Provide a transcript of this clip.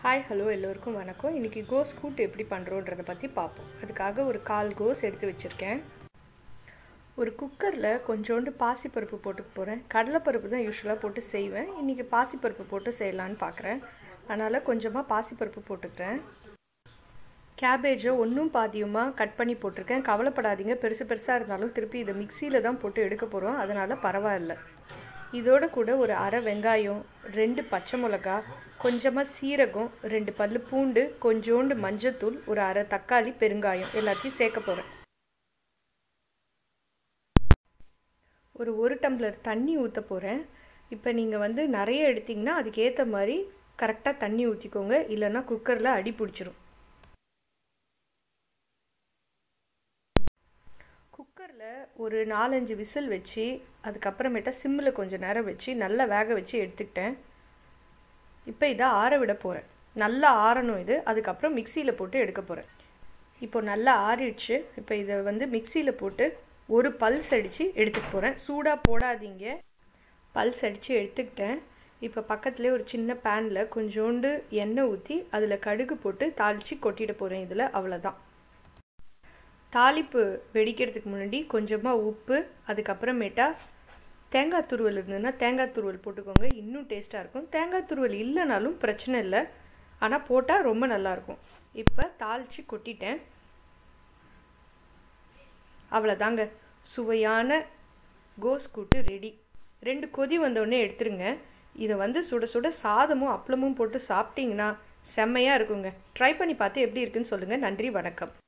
hi hello எல்லோருக்கும் வணக்கம் இன்றைக்கி கோஸ் கூட்டு எப்படி பண்ணுறோன்றதை பற்றி பார்ப்போம் அதுக்காக ஒரு கால் கோஸ் எடுத்து வச்சுருக்கேன் ஒரு குக்கரில் கொஞ்சோண்டு பாசிப்பருப்பு போட்டுக்க போகிறேன் கடலைப்பருப்பு தான் யூஸ்வலாக போட்டு செய்வேன் இன்றைக்கி பாசிப்பருப்பு போட்டு செய்யலான்னு பார்க்குறேன் அதனால் கொஞ்சமாக பாசிப்பருப்பு போட்டுக்கிறேன் கேபேஜை ஒன்றும் பாதியுமாக கட் பண்ணி போட்டிருக்கேன் கவலைப்படாதீங்க பெருசு பெருசாக இருந்தாலும் திருப்பி இதை மிக்சியில் தான் போட்டு எடுக்க போகிறோம் அதனால் பரவாயில்ல இதோட கூட ஒரு அரை வெங்காயம் ரெண்டு பச்சை மிளகா கொஞ்சமாக சீரகம் ரெண்டு பல் பூண்டு கொஞ்சோண்டு மஞ்சத்தூள் ஒரு அரை தக்காளி பெருங்காயம் எல்லாத்தையும் சேர்க்க போகிறேன் ஒரு ஒரு டம்ளர் தண்ணி ஊற்ற போகிறேன் இப்போ நீங்கள் வந்து நிறைய எடுத்திங்கன்னா அதுக்கேற்ற மாதிரி கரெக்டாக தண்ணி ஊற்றிக்கோங்க இல்லைன்னா குக்கரில் அடி பிடிச்சிரும் குக்கரில் ஒரு நாலஞ்சு விசில் வச்சு அதுக்கப்புறமேட்டா சிம்மில் கொஞ்சம் நேரம் வச்சு நல்லா வேக வச்சு எடுத்துக்கிட்டேன் இப்போ இதை ஆற விட போகிறேன் நல்லா ஆறணும் இது அதுக்கப்புறம் மிக்சியில் போட்டு எடுக்க போகிறேன் இப்போ நல்லா ஆறிடுச்சு இப்போ இதை வந்து மிக்சியில் போட்டு ஒரு பல்ஸ் அடித்து எடுத்துக்க போகிறேன் சூடாக போடாதீங்க பல்ஸ் அடித்து எடுத்துக்கிட்டேன் இப்போ பக்கத்துலேயே ஒரு சின்ன பேனில் கொஞ்சோண்டு எண்ணெய் ஊற்றி அதில் கடுகு போட்டு தாளித்து கொட்டிட போகிறேன் இதில் அவ்வளோதான் தாளிப்பு வெடிக்கிறதுக்கு முன்னாடி கொஞ்சமாக உப்பு அதுக்கப்புறமேட்டா தேங்காய் துருவல் இருந்ததுன்னா தேங்காய் துருவல் போட்டுக்கோங்க இன்னும் டேஸ்ட்டாக இருக்கும் தேங்காய் துருவல் இல்லைனாலும் பிரச்சனை இல்லை ஆனால் போட்டால் ரொம்ப நல்லாயிருக்கும் இப்போ தாளித்து கொட்டிட்டேன் அவ்வளோதாங்க சுவையான கோஸ் கூட்டு ரெடி ரெண்டு கொதி வந்தோடனே எடுத்துருங்க இதை வந்து சுட சுட சாதமும் அப்பளமும் போட்டு சாப்பிட்டிங்கன்னா செம்மையாக இருக்குங்க ட்ரை பண்ணி பார்த்து எப்படி இருக்குன்னு சொல்லுங்கள் நன்றி வணக்கம்